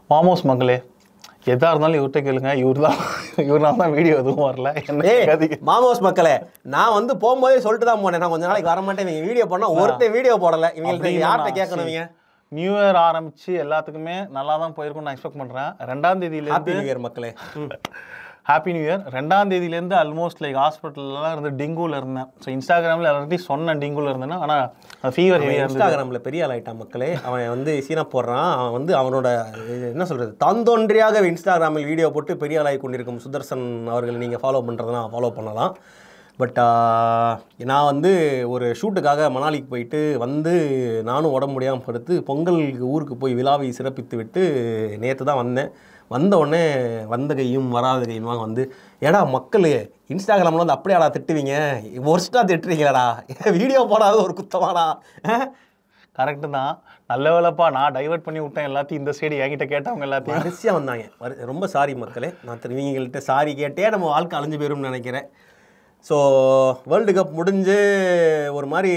மாமோஸ் மக்களே எதா இருந்தாலும் இவர்கிட்ட கேளுங்க இவர் தான் இவர்னால தான் வீடியோ எதுவும் வரல என்ன ஏய் கேட்காதீங்க. மாமோஸ் மக்களே நான் வந்து போகும்போதே சொல்லிட்டு தான் போனேன் நான் கொஞ்ச நாளைக்கு வர மாட்டேன் இவங்க வீடியோ பண்ணா ஒருத்தன் வீடியோ போடல இவங்களுக்கு அப்படின்னு யார்கிட்ட நான் கேட்கணும் இவங்க நியூ இயர் ஆரம்பிச்சு எல்லாத்துக்குமே நல்லா தான் போயிருக்கும்னு நான் எக்ஸ்பெக்ட் பண்றேன் ரெண்டாம் தேதியில ஹாப்பி இருந்து நியூ இயர் மக்களே ம். ஹாப்பி நியூ இயர் ரெண்டாம் தேதியிலேருந்து ஆல்மோஸ்ட் லைக் ஹாஸ்பிட்டல்லாம் இருந்து டெங்குல இருந்தேன் ஸோ இன்ஸ்டாகிராமில் எல்லாத்தையும் சொன்னேன் டெங்குல இருந்தேன்னா ஆனால் ஃபீவர் அவன் ஹெவியாக இருந்தது இன்ஸ்டாகிராம்ல பெரிய ஆள் ஆயிட்டான் மக்களே அவன் வந்து சீனா போடுறான் அவன் வந்து அவனோட இது என்ன சொல்றது தாந்தோன்றியாக இன்ஸ்டாகிராமில் வீடியோ போட்டு பெரிய ஆளாகி கொண்டிருக்கும் சுதர்சன் அவர்களை நீங்கள் ஃபாலோ பண்ணுறதுனா ஃபாலோ பண்ணலாம் பட் நான் வந்து ஒரு ஷூட்டுக்காக மணாலிக்கு போயிட்டு வந்து நானும் உடம்பு முடியாமல் படுத்து பொங்கலுக்கு ஊருக்கு போய் விழாவை சிறப்பித்து விட்டு நேற்று தான் வந்தேன் வந்த உடனே வந்த கையும் வராத கையுமா வந்து ஏடா மக்கள் இன்ஸ்டாகிராமில் வந்து அப்படியாடா திட்டுவீங்க ஒர்ஸ்ட்டாக திட்டுறீங்களாடா வீடியோ போடாத ஒரு குத்தமாடா அஹ்? கரெக்டு தான் நல்ல வேலைப்பா நான் டைவர்ட் பண்ணி விட்டேன் எல்லாத்தையும் இந்த சைடு என்கிட்ட கேட்டவங்க எல்லாத்தையும் வரிசையாக வந்தாங்க வரி ரொம்ப சாரி மக்களே நான் திரு இவங்கள்ட்ட சாரி கேட்டே நம்ம வாழ்க்கை அழிஞ்சு போயிரும்னு நினைக்கிறேன் ஸோ வேர்ல்டு கப் முடிஞ்சு ஒரு மாதிரி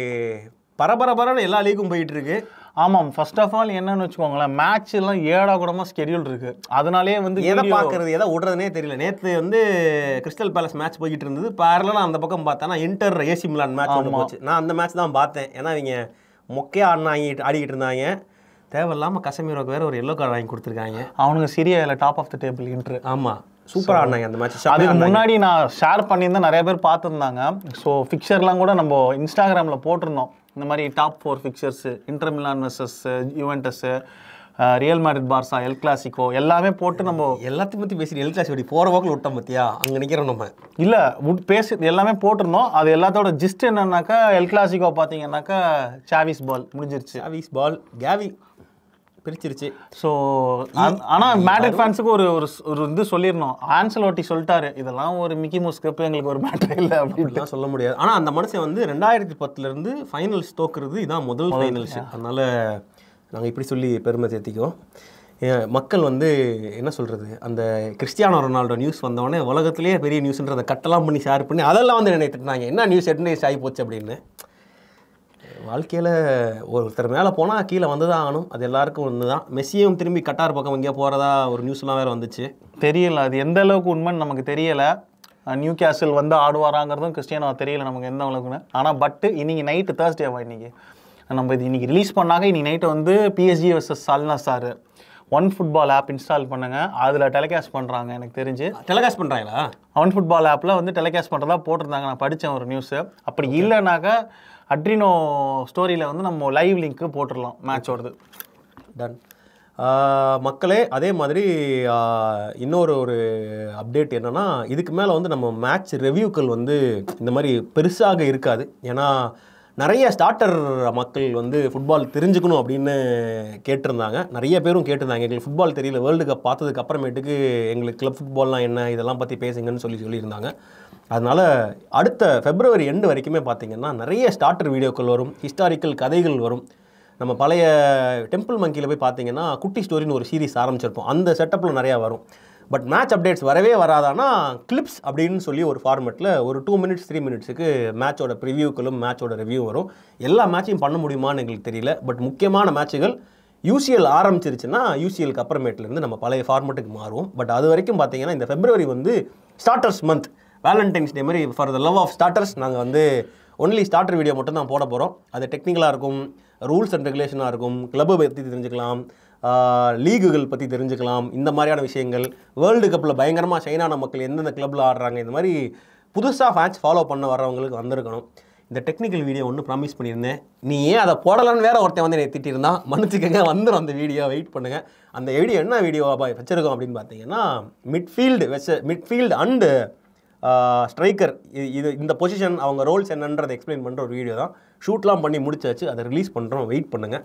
பரபரபரன்னு எல்லா லீக்கும் போயிட்டு இருக்கு ஆமாம் ஃபர்ஸ்ட் ஆஃப் ஆல் என்னன்னு வச்சுக்கோங்களேன் மேட்ச் எல்லாம் ஏடா கூடமா ஸ்கெடியூல் இருக்கு அதனாலேயே வந்து எதை video- பார்க்கறது எதை விடுறதுனே தெரியல நேற்று வந்து கிறிஸ்டல் பேலஸ் மேட்ச் போய்கிட்டு இருந்தது பேரலாம் அந்த பக்கம் பார்த்தேன்னா இன்டர் ஏசி மிலான் மேட்ச் ஒன்று போச்சு நான் அந்த மேட்ச் தான் பார்த்தேன் ஏன்னா இவங்க மொக்கையாக ஆடினாங்க ஆடிக்கிட்டு இருந்தாங்க தேவையில்லாமல் கசமீரோக்கு வேற ஒரு எல்லோ கார்டு வாங்கி கொடுத்துருக்காங்க அவனுங்க சிரியாவில் டாப் ஆஃப் த டேபிள் இன்ட்ரு ஆமாம் சூப்பராக ஆடினாங்க அந்த மேட்ச் அதுக்கு முன்னாடி நான் ஷேர் பண்ணியிருந்தேன் நிறைய பேர் பார்த்துருந்தாங்க ஸோ ஃபிக்சர்லாம் கூட நம்ம இன்ஸ்டாகிராமில் போட்டிருந்தோம் இந்த மாதிரி top four fixtures Inter Milan versus Juventus Real Madrid Barca El Clasico எல்லாமே போட்டு நம்ம எல்லாத்தையும் பற்றி பேசி எல் கிளாஸ் ஓடி போகிற வாக்கில் விட்டோம் பார்த்தியா அங்கே நிற்கிறோம் நம்ம இல்லை உட் பேசி எல்லாமே போட்டிருந்தோம் அது எல்லாத்தோட ஜிஸ்ட் என்னன்னாக்கா எல் கிளாசிக்கோ பார்த்தீங்கன்னாக்கா சாவிஸ் பால் முடிஞ்சிருச்சு சாவிஸ் பால் கேவி பிரிச்சிருச்சு ஸோ ஆனால் மேட்ரிட் ஃபேன்ஸுக்கு ஒரு ஒரு ஸ்- ஒரு இது சொல்லிடணும் ஆன்சலோட்டி சொல்லிட்டாரு இதெல்லாம் ஒரு மிக்கி மூஸ் கப் எங்களுக்கு ஒரு மேட்டர் இல்லை அப்படின்னு அப்படிலாம் சொல்ல முடியாது ஆனால் அந்த மனுஷன் வந்து ரெண்டாயிரத்தி பத்துலேருந்து ஃபைனல்ஸ் தோக்குறது இதான் முதல் ஃபைனல்ஸ் அதனால் நாங்கள் இப்படி சொல்லி பெருமை சேர்த்திக்குவோம் ஏன் மக்கள் வந்து என்ன சொல்கிறது அந்த கிறிஸ்டியானோ ரொனால்டோ நியூஸ் வந்தவொடனே உலகத்திலேயே பெரிய நியூஸ்ன்றதை கட்டெல்லாம் பண்ணி ஷேர் பண்ணி அதெல்லாம் வந்து என்னை திட்டினாங்க என்ன நியூஸ் எட்னேஸ் ஆகி போச்சு அப்படின்னு வாழ்க்கையில் ஒருத்தர் மேலே போனால் கீழே வந்து தான் ஆகணும் அது எல்லாருக்கும் ஒன்று தான் மெஸ்ஸியும் திரும்பி கட்டார் பக்கம் எங்கேயோ போகிறதா ஒரு நியூஸ்லாம் வேறு வந்துச்சு தெரியல அது எந்த அளவுக்கு உண்மைன்னு நமக்கு தெரியல நியூ கேசல் வந்து ஆடுவாராங்கிறதும் கிறிஸ்டியானோ தெரியல நமக்கு எந்த அளவுக்குன்னு ஆனால் பட்டு இன்னைக்கு நைட்டு தேர்ஸ்டேவா இன்னைக்கு நம்ம இது இன்னைக்கு ரிலீஸ் பண்ணாங்க இன்னைக்கு நைட்டு வந்து பிஎஸ்ஜி வர்சஸ் சால்னா sir one football app install பண்ணுங்க அதில் டெலிகாஸ்ட் பண்ணுறாங்க எனக்கு தெரிஞ்சு டெலகாஸ்ட் பண்ணுறாங்களா ஒன் ஃபுட்பால் ஆப்பில் வந்து டெலிகாஸ்ட் பண்ணுறதா போட்டிருந்தாங்க நான் படித்தேன் ஒரு நியூஸு அப்படி இல்லைனாக்கா அட்ரினோ ஸ்டோரியில் வந்து நம்ம லைவ் லிங்க்கு போட்டுடலாம் மேட்சோடது டன் மக்களே அதே மாதிரி ஆஹ், இன்னொரு ஒரு அப்டேட் என்னன்னா இதுக்கு மேலே வந்து நம்ம மேட்ச் ரிவ்யூக்கள் வந்து இந்த மாதிரி பெருசாக இருக்காது ஏன்னா நிறைய ஸ்டார்டர் மக்கள் வந்து ஃபுட்பால் தெரிஞ்சுக்கணும் அப்படின்னு கேட்டிருந்தாங்க நிறைய பேரும் கேட்டிருந்தாங்க எங்களுக்கு ஃபுட்பால் தெரியல வேர்ல்டு கப் பார்த்ததுக்கு அப்புறமேட்டுக்கு எங்களுக்கு கிளப் ஃபுட்பால்னால் என்ன இதெல்லாம் பற்றி பேசுங்கன்னு சொல்லி சொல்லியிருந்தாங்க அதனால் அடுத்த ஃபெப்ரவரி எண்டு வரைக்குமே பார்த்தீங்கன்னா நிறைய ஸ்டார்டர் வீடியோக்கள் வரும் ஹிஸ்டாரிக்கல் கதைகள் வரும் நம்ம பழைய டெம்பிள் மங்கியில் போய் பார்த்தீங்கன்னா குட்டி ஸ்டோரின்னு ஒரு சீரிஸ் ஆரம்பிச்சிருப்போம் அந்த செட்டப்பில் நிறையா வரும் பட் மேட்ச் அப்டேட்ஸ் வரவே வராதானா கிளிப்ஸ் அப்படின்னு சொல்லி ஒரு ஃபார்மெட்டில் ஒரு டூ மினிட்ஸ் த்ரீ மினிட்ஸுக்கு மேட்சோட ப்ரிவியூக்களும் மேட்சோட ரிவ்யூ வரும் எல்லா மேட்சையும் பண்ண முடியுமான்னு எங்களுக்கு தெரியல பட் முக்கியமான மேட்சுகள் யூசிஎல் ஆரம்பிச்சிருச்சுன்னா யூசிஎலுக்கு அப்புறமேட்லேருந்து நம்ம பழைய ஃபார்மெட்டுக்கு மாறுவோம் பட் அது வரைக்கும் பார்த்தீங்கன்னா இந்த ஃபெப்ரவரி வந்து ஸ்டார்டர்ஸ் மந்த் வேலண்டைன்ஸ் டே மாதிரி for the love of starters நாங்கள் வந்து ஒன்லி ஸ்டார்டர் வீடியோ மட்டும் தான் போட போகிறோம் அது டெக்னிக்கலாக இருக்கும் ரூல்ஸ் அண்ட் ரெகுலேஷனாக இருக்கும் கிளப்பை பற்றி தெரிஞ்சுக்கலாம் லீகுகள் பற்றி தெரிஞ்சுக்கலாம் இந்த மாதிரியான விஷயங்கள் வேர்ல்டு கப்பில் பயங்கரமாக ஷைனான மக்கள் எந்தெந்த கிளப்பில் ஆடுறாங்க இந்த மாதிரி புதுசாக ஃபேன்ஸ் ஃபாலோ பண்ண வரவங்களுக்கு வந்திருக்கணும் இந்த டெக்னிக்கல் வீடியோ ஒன்று ப்ராமிஸ் பண்ணியிருந்தேன் நீ ஏன் அதை போடலான்னு வேற ஒருத்தன் வந்து என்னை திட்டியிருந்தான் மன்னிச்சுக்கங்க வந்துடும் அந்த வீடியோ வெயிட் பண்ணுங்கள் அந்த வீடியோ என்ன வீடியோவாக வச்சிருக்கோம் அப்படின்னு பார்த்தீங்கன்னா மிட்ஃபீல்டு வெச்ச மிட்ஃபீல்டு அண்டு ஸ்ட்ரைக்கர் இது இந்த பொசிஷன் அவங்க ரோல்ஸ் என்னன்றதை எக்ஸ்பிளைன் பண்ணுற ஒரு வீடியோ தான் ஷூட்லாம் பண்ணி முடிச்சாச்சு அதை ரிலீஸ் பண்ணுறோம் வெயிட் பண்ணுங்கள்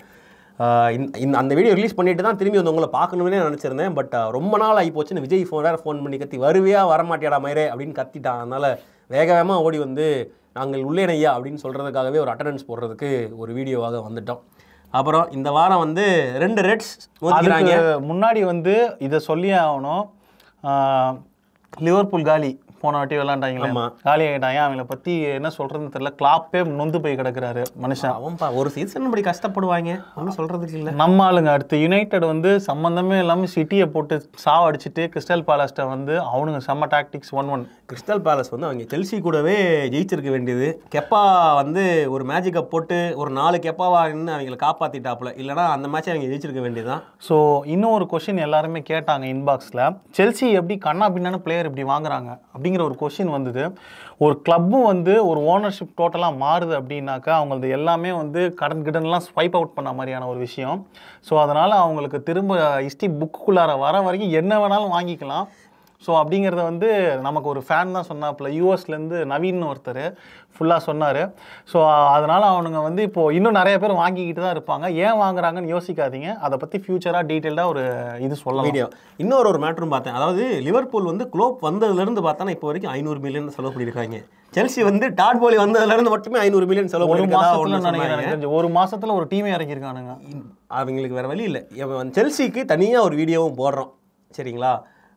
இந்த அந்த வீடியோ ரிலீஸ் பண்ணிட்டு தான் திரும்பி வந்து உங்களை பார்க்கணும்னே நினச்சிருந்தேன் பட் ரொம்ப நாள் ஆகி போச்சுன்னு விஜய் ஃபோன் வேறு ஃபோன் பண்ணி கத்தி வருவியா வரமாட்டியாடா மயிரே அப்படின்னு கத்திட்டான் அதனால் வேக வேகமாக ஓடி வந்து நாங்கள் உள்ளேன் ஐயா அப்படின்னு சொல்கிறதுக்காகவே ஒரு அட்டண்டன்ஸ் போடுறதுக்கு ஒரு வீடியோவாக வந்துட்டோம் அப்புறம் இந்த வாரம் வந்து ரெண்டு ரெட்ஸ் மோதிக்கிறாங்க அதுக்கு முன்னாடி வந்து இதை சொல்லியே ஆகணும் ஆஹ், லிவர்பூல் காலி போன வாட்டி விளாண்டாங்களே ஆமா. காலி ஆகிட்டாங்க அவங்கள பற்றி என்ன சொல்கிறதுன்னு தெரியல கிளாப்பே நொந்து போய் கிடக்குறாரு மனுஷன் அவன்பா ஒரு சீசன் இப்படி கஷ்டப்படுவாங்க ஒன்றும் சொல்றதுக்கு இல்லை நம்ம ஆளுங்க அடுத்து யுனைடெட் வந்து சம்மந்தமே இல்லாமல் சிட்டியை போட்டு சாவ அடிச்சுட்டு கிறிஸ்டல் பேலஸ்ட்டை வந்து அவனுங்க செம்ம tactics one one Crystal Palace வந்து அவங்க செல்சி கூடவே ஜெயிச்சிருக்க வேண்டியது கெப்பா வந்து ஒரு மேஜிக்கை போட்டு ஒரு நாலு கெப்பாவா நின்று அவங்கள காப்பாத்திட்டாப்புல இல்லைன்னா அந்த மேட்சை அவங்க ஜெயிச்சிருக்க வேண்டியதுதான் ஸோ இன்னும் ஒரு கொஷின் எல்லாருமே கேட்டாங்க இன்பாக்ஸில் செல்சி எப்படி கண்ணா பின்னான பிளேயர் இப்படி வாங்குறாங்க அப்படிங்கிற ஒரு கொஷின் வந்தது ஒரு கிளப்பும் வந்து ஒரு ஓனர்ஷிப் டோட்டலாக மாறுது அப்படின்னாக்கா அவங்களது எல்லாமே வந்து கடன் கிடன்லாம் ஸ்வைப் அவுட் பண்ண மாதிரியான ஒரு விஷயம் ஸோ அதனால் அவங்களுக்கு திரும்ப ஹிஸ்ட்ரி புக்குள்ளார வர வரைக்கும் என்ன வேணாலும் வாங்கிக்கலாம் ஸோ அப்படிங்கிறத வந்து நமக்கு ஒரு ஃபேன் தான் சொன்னாப்புல யூஎஸ்லேருந்து நவீன் ஒருத்தர் ஃபுல்லாக சொன்னார் ஸோ அதனால் அவனுங்க வந்து இப்போது இன்னும் நிறைய பேர் வாங்கிக்கிட்டு தான் இருப்பாங்க ஏன் வாங்குறாங்கன்னு யோசிக்காதீங்க அதை பற்றி ஃபியூச்சராக டீட்டெயில்டாக ஒரு இது சொல்லலாம் வீடியோ இன்னொரு ஒரு மேட்டரும் பார்த்தேன் அதாவது லிவர்பூல் வந்து குளோப் வந்ததுலேருந்து பார்த்தோன்னா இப்போ வரைக்கும் ஐநூறு மில்லியன் செலவு பண்ணியிருக்காங்க செல்சி வந்து டாட் போலி வந்ததுலேருந்து மட்டுமே ஐநூறு மில்லியன் செலவு ஒரு பண்ணியிருக்கதா மாசத்துல ஒன்று நினைக்கிறேன் சொன்னாங்க எனக்கு தெரிஞ்சு. ஒரு மாசத்துல ஒரு டீமே இறக்கியிருக்கானுங்க அவங்களுக்கு வேற வழி இல்லை இவன் செல்சிக்கு தனியாக ஒரு வீடியோவும் போடுறோம் சரிங்களா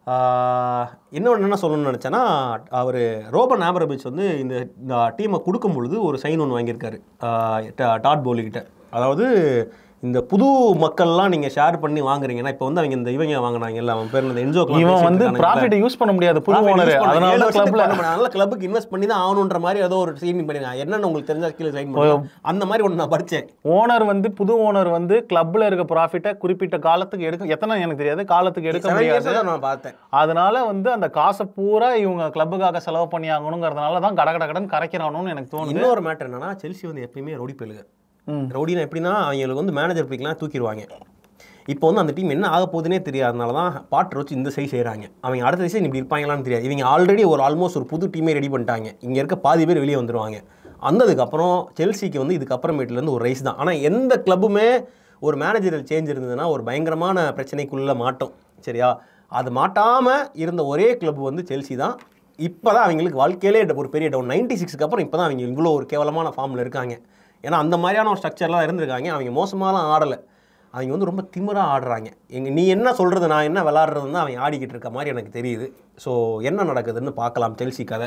இன்னொன்று என்ன சொல்லணும்னு நினச்சேன்னா அவர் ரோபன் ஆபரபிச் வந்து இந்த இந்த டீமை கொடுக்கும் பொழுது ஒரு சைன் ஒன்று வாங்கியிருக்காரு ஆஹ் டா- டாட் போலிக்கிட்ட அதாவது இந்த புது மக்கள்லாம் நீங்கள் ஷேர் பண்ணி வாங்குறீங்கன்னா இப்போ வந்து அவங்க இந்த இவங்க வாங்கினாங்கல்ல அவன் பேர் இந்த என்ஜோ இவன் வந்து ப்ராஃபிட் யூஸ் பண்ண முடியாது புது ஓனர் அதனால தான் கிளப்ல அதனால கிளப்புக்கு இன்வெஸ்ட் பண்ணி தான் ஆகணுன்ற மாதிரி ஏதோ ஒரு சைன் பண்ணிருக்காங்க என்னன்னு உங்களுக்கு தெரிஞ்சா கீழே சைன் பண்ணுவோம் அந்த மாதிரி ஒன்று நான் படித்தேன் ஓனர் வந்து புது ஓனர் வந்து கிளப்ல இருக்க ப்ராஃபிட்டை குறிப்பிட்ட காலத்துக்கு எடுக்க எத்தனை எனக்கு தெரியாது காலத்துக்கு எடுக்க செவன் முடியாது இயர்ஸாக நான் பார்த்தேன் அதனால வந்து அந்த காசை பூரா இவங்க கிளப்புக்காக செலவு பண்ணி ஆகணுங்கிறதுனால தான் கட கட கடன் கரைக்கிறானுன்னு எனக்கு தோணுது இன்னொரு மேட்டர் என்னன்னா செல்சி வந்து எப்பயுமே ரவுடி பெழுக ம். ரவுடினா எப்படின்னா அவங்களுக்கு வந்து மேனேஜர் பிடிக்கலாம் தூக்கிடுவாங்க இப்போ வந்து அந்த டீம் என்ன ஆக போகுதுன்னே தெரியாதனால தான் பாட்டர் வச்சு இந்த சைஸ் செய்கிறாங்க அவங்க அடுத்த சைஸ் இப்படி இருப்பாங்களான்னு தெரியாது இவங்க ஆல்ரெடி ஒரு ஆல்மோஸ்ட் ஒரு புது டீமே ரெடி பண்ணிட்டாங்க இங்கே இருக்க பாதி பேர் வெளியே வந்துருவாங்க வந்ததுக்கப்புறம் செல்சிக்கு வந்து இதுக்கப்புறமேட்டுலேருந்து ஒரு ரைஸ் தான் ஆனால் எந்த கிளப்புமே ஒரு மேனேஜரல் சேஞ்ச் இருந்ததுன்னா ஒரு பயங்கரமான பிரச்சனைக்குள்ளே மாட்டோம் சரியா அது மாட்டாமல் இருந்த ஒரே கிளப் வந்து செல்சி தான் இப்போ தான் அவங்களுக்கு வாழ்க்கையிலே ஒரு பெரிய டவுன் நைன்டி சிக்ஸ்க்கு அப்புறம் இப்போ தான் அவங்க இவ்வளோ ஒரு கேவலமான ஃபார்மில் இருக்காங்க ஏன்னா அந்த மாதிரியான ஒரு ஸ்ட்ரக்சர்லாம் இருந்திருக்காங்க அவங்க மோசமாலாம் ஆடலை அவங்க வந்து ரொம்ப திமிராக ஆடுறாங்க எங்க நீ என்ன சொல்கிறது நான் என்ன விளாட்றதுன்னு அவங்க ஆடிக்கிட்டு இருக்க மாதிரி எனக்கு தெரியுது ஸோ என்ன நடக்குதுன்னு பார்க்கலாம் செல்சி கதை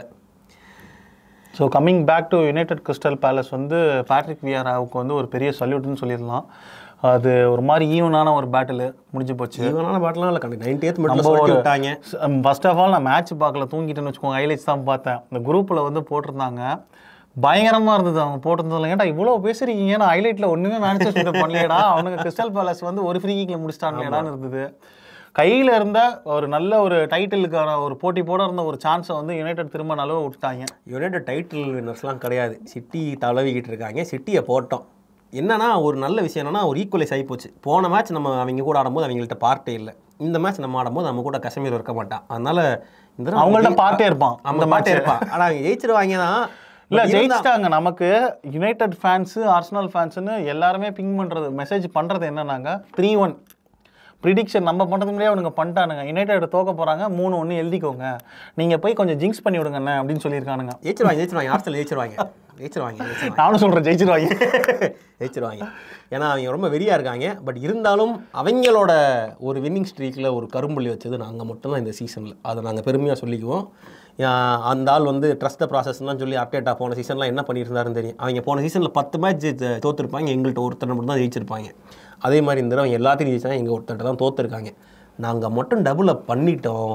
so coming back to United Crystal Palace வந்து பேட்ரிக் வியராவுக்கு வந்து ஒரு பெரிய சல்யூட்னு சொல்லிடலாம் அது ஒரு மாதிரி ஈவனான ஒரு பேட்டில் முடிஞ்சு போச்சு இவனால பாட்டெலாம் இல்லை கண்டு நைன்டி எய்த் மட்டும் நம்ம சொல்லி ஒரு- விட்டாங்க ஃபர்ஸ்ட் ஆஃப் ஆல் நான் மேட்ச் பார்க்கல தூங்கிட்டேன்னு வச்சுக்கோங்க ஹைலைட்ஸ் தான் பார்த்தேன் இந்த குரூப்பில் வந்து போட்டிருந்தாங்க பயங்கரமாக இருந்தது அவங்க போட்டிருந்ததுல ஏன்டா இவ்வளோ பேசுறீங்க நான் ஹைலைட்டில் ஒன்றுமே மேன்செஸ்டர் பண்ணலையடா அவனுங்க கிறிஸ்டல் பேலஸ் வந்து ஒரு ஃப்ரீ கிக்கில் முடிச்சிட்டாங்கடான்னு இருந்தது கையில் இருந்த ஒரு நல்ல ஒரு டைட்டிலுக்கான ஒரு போட்டி போட இருந்த ஒரு சான்ஸை வந்து யுனைடெட் திரும்ப நழுவ விட்டுட்டாங்க யுனைடெட் டைட்டில் வின்னர்ஸ்லாம் கிடையாது சிட்டி தளவிக்கிட்டு இருக்காங்க சிட்டியை போட்டோம் என்னன்னா ஒரு நல்ல விஷயம் என்னன்னா ஒரு ஈக்குவலைஸ் ஆகி போச்சு போன மேட்ச் நம்ம அவங்க கூட ஆடும்போது அவங்கள்ட்ட பார்ட்டே இல்லை இந்த மேட்ச் நம்ம ஆடும்போது நம்ம கூட கஷ்மீர் இருக்க மாட்டான் அதனால இந்த தடவை அவங்கள்ட்ட ஜெயி- பார்த்தே இருப்பான் அந்த அந்த மாட்டே match. இருப்பான் ஆனால் அவங்க ஜெயிச்சிருவாங்க தான் இல்ல But இருந்தா- ஜெயிச்சிட்டாங்க நமக்கு யுனைடெட் ஃபேன்ஸு ஆர்சனல் ஃபேன்ஸ்னு எல்லாருமே பிங் பண்றது மெசேஜ் பண்றது என்னன்னாங்க த்ரீ ஒன் ப்ரிடிக்ஷன் நம்ம பண்ணுறது முன்னாடியே அவனுங்க பண்ணிட்டானுங்க யுனைடெட் தோக்க போறாங்க மூணு ஒன்று எழுதிக்கோங்க நீங்க போய் கொஞ்சம் ஜிங்க்ஸ் பண்ணி விடுங்கண்ணே அப்படின்னு சொல்லியிருக்கானுங்க ஜெயிச்சிருவாங்க ஜெயிச்சிருவாங்க ஆர்சல் ஜெயிச்சிருவாங்க ஜெயிச்சிருவாங்க ஜெயிச்சிருவாங்க நானும் சொல்றேன் ஜெயிச்சிருவாங்க ஜெயிச்சிருவாங்க ஏன்னா அவங்க ரொம்ப வெறியா இருக்காங்க பட் இருந்தாலும் அவங்களோட ஒரு வின்னிங் ஸ்ட்ரீக்கில் ஒரு கரும்புள்ளி வச்சது நாங்கள் மட்டும்தான் இந்த சீசனில் அதை நாங்கள் பெருமையாக சொல்லிக்குவோம் ஆஹ் அந்த ஆள் வந்து ட்ரஸ்ட் த ப்ராசஸ்லாம் சொல்லி அப்டேட்டாக போன சீசன்லாம் என்ன பண்ணியிருந்தாருன்னு தெரியும் அவங்க போன சீசனில் பத்து மேட்ச் தோத்துருப்பாங்க எங்கள்கிட்ட ஒருத்தர் மட்டும் தான் ஜெயிச்சிருப்பாங்க அதே மாதிரி இந்த தடவை எல்லாத்தையும் ஜெயிச்சாங்க எங்கள் ஒருத்தர்கிட்ட தான் தோத்துருக்காங்க நாங்கள் மட்டும் டபுளை பண்ணிட்டோம்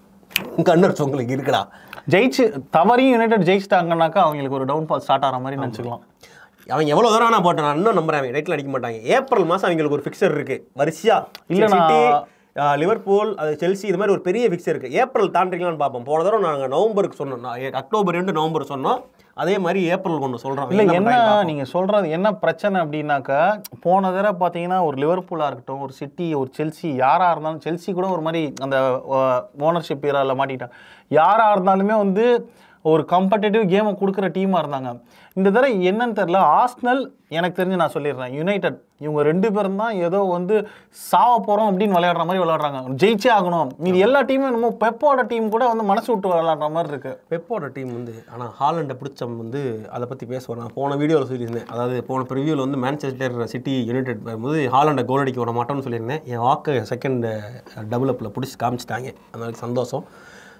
கண்ணர்ஸ் உங்களுக்கு இருக்குடா ஜெயிச்சு தவறையும் யுனைடெட் ஜெயிச்சிட்டாங்கன்னாக்கா அவங்களுக்கு ஒரு டவுன் ஃபால் ஸ்டார்ட் ஆகிற மாதிரி நினச்சிக்கலாம் அவங்க எவ்வளோ தூரம் நான் போட்டேன் நான் இன்னும் நம்புறேன் அவங்க ரைட்டில் அடிக்க மாட்டாங்க ஏப்ரல் மாதம் அவங்களுக்கு ஒரு ஃபிக்சர் இருக்கு வரிசையா இல்ல, நான்- சிட்டி லிவர்பூல் அது செல்சி இது மாதிரி ஒரு பெரிய ஃபிக்சர் இருக்கு ஏப்ரல் தாண்டிங்களான்னு பார்ப்போம் போன தடவை நாங்கள் நவம்பருக்கு சொன்னோம் நான் ஏ- அக்டோபர் ரெண்டு நவம்பர் சொன்னோம் அதே மாதிரி ஏப்ரல் ஒன்று சொல்கிறோம் இல்ல என்ன நீங்க சொல்றது என்ன பிரச்சனை அப்படின்னாக்கா போன தடவை பார்த்தீங்கன்னா ஒரு லிவர்பூலா இருக்கட்டும் ஒரு சிட்டி ஒரு செல்சி யாரா இருந்தாலும் செல்சி கூட ஒரு மாதிரி அந்த ஓனர்ஷிப் ஏரியாவில் மாட்டிட்டாங்க யாரா இருந்தாலுமே வந்து ஒரு கம்படிட்டிவ் கேமை கொடுக்குற டீமாக இருந்தாங்க இந்த தடவை என்னன்னு தெரியல ஆஸ்னல் எனக்கு தெரிஞ்சு நான் சொல்லிடுறேன் யுனைடெட் இவங்க ரெண்டு பேரும் தான் ஏதோ வந்து சாவ போகிறோம் அப்படின்னு விளையாடுற மாதிரி விளையாடுறாங்க ஜெயிச்சே ஆகணும் மீதி எல்லா டீமும் என்னமோ பெப்போட டீம் கூட வந்து மனசு விட்டு விளையாடுற மாதிரி இருக்கு பெப்போட டீம் வந்து ஆனால் ஹாலண்டை பிடிச்சவன் வந்து அதை பற்றி பேசுவேன் நான் போன வீடியோவில் சொல்லியிருந்தேன் அதாவது போன ப்ரிவியூவில் வந்து மேன்செஸ்டர் சிட்டி யுனைடெட் வரும்போது ஹாலண்டை கோல் அடிக்க விட மாட்டோம்னு சொல்லியிருந்தேன் என் வாக்கை செகண்ட் டெவலப்பில் பிடிச்சி காமிச்சிட்டாங்க அதனால சந்தோஷம்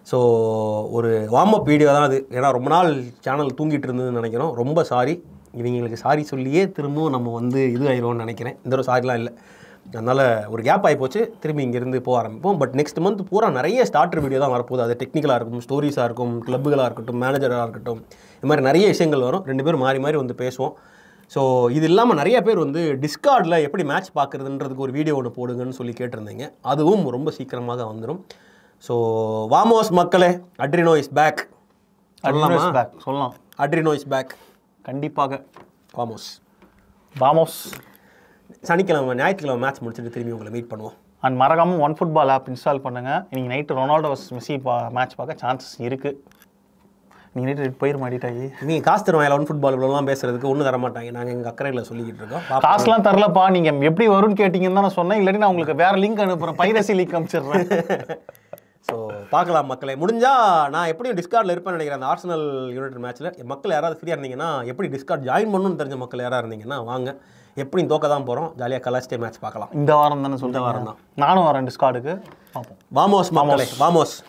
ஸோ ஒரு வார்ம் அப் வீடியோ தான் அது ஏன்னா ரொம்ப நாள் சேனல் தூங்கிட்டு இருந்ததுன்னு நினைக்கிறோம் ரொம்ப சாரி இவங்களுக்கு சாரி சொல்லியே திரும்பவும் நம்ம வந்து இது ஆயிடுவோம்னு நினைக்கிறேன் இந்த ஒரு சாரிலாம் இல்லை அதனால் ஒரு கேப் ஆகி போச்சு திரும்பி இங்கேருந்து போக ஆரம்பிப்போம் பட் நெக்ஸ்ட் மந்த் பூரா நிறைய ஸ்டார்டர் வீடியோ தான் வரப்போகுது அது டெக்னிக்கலாக இருக்கும் ஸ்டோரிஸாக இருக்கும் கிளப்புகளாக இருக்கட்டும் மேனேஜராக இருக்கட்டும் இது மாதிரி நிறைய விஷயங்கள் வரும் ரெண்டு பேரும் மாறி மாறி வந்து பேசுவோம் ஸோ இது இல்லாமல் நிறைய பேர் வந்து டிஸ்கார்டில் எப்படி மேட்ச் பார்க்குறதுன்றதுக்கு ஒரு வீடியோ ஒன்று போடுங்கன்னு சொல்லி கேட்டிருந்தீங்க அதுவும் ரொம்ப சீக்கிரமாக வந்துடும் ஸோ வாமோஸ் மக்களே அட்ரினோ இஸ் பேக் சொல்லலாமா பேக் சொல்லலாம் அட்ரினோ இஸ் பேக் கண்டிப்பாக வாமோஸ் வாமோஸ் சனிக்கிழமை ஞாயிற்றுக்கிழமை மேட்ச் முடிச்சுட்டு திரும்பி உங்களை மீட் பண்ணுவோம் அண்ட் மறக்காம ஒன் ஃபுட்பால் ஆப் இன்ஸ்டால் பண்ணுங்க இன்னைக்கு நைட்டு ரொனால்டோ vs மெஸ்ஸி பா மேட்ச் பார்க்க சான்சஸ் இருக்கு நீ நைட்டு போயிரு மாட்டிட்டாயி நீங்கள் காசு தருவாங்க ஒன் ஃபுட்பால் இவ்வளோலாம் பேசுறதுக்கு ஒன்றும் தர மாட்டாங்க நாங்கள் எங்கள் அக்கறையில் சொல்லிக்கிட்டு இருக்கோம் பாப்போம். காசுலாம் தரலப்பா நீங்க எப்படி வரும்னு கேட்டீங்கன்னு தான் நான் சொன்னேன் இல்லாட்டி நான் உங்களுக்கு வேற லிங்க் அனுப்புறேன் பைரசி லிங்க் அனுப்பிச்சிடுறேன் ஸோ பார்க்கலாம் மக்களே முடிஞ்சா நான் எப்படியும் டிஸ்கார்டில் இருப்பேன்னு நினைக்கிறேன் அந்த ஆர்சனல் யுனைடெட் மேட்ச்சில் மக்கள் யாராவது ஃப்ரீயாக இருந்தீங்கன்னா எப்படி டிஸ்கார்ட் ஜாயின் பண்ணணும்னு தெரிஞ்ச மக்கள் யாராவது இருந்தீங்கன்னா வாங்க எப்படியும் தோக்க தான் போகிறோம் ஜாலியாக கலாச்சிட்டே மேட்ச் பார்க்கலாம் இந்த வாரம் தானே சொல்லிட்டு வாரம் தான். நானும் வரேன் டிஸ்கார்டுக்கு பார்ப்போம் வாமோஸ் மக்களே வாமோஸ்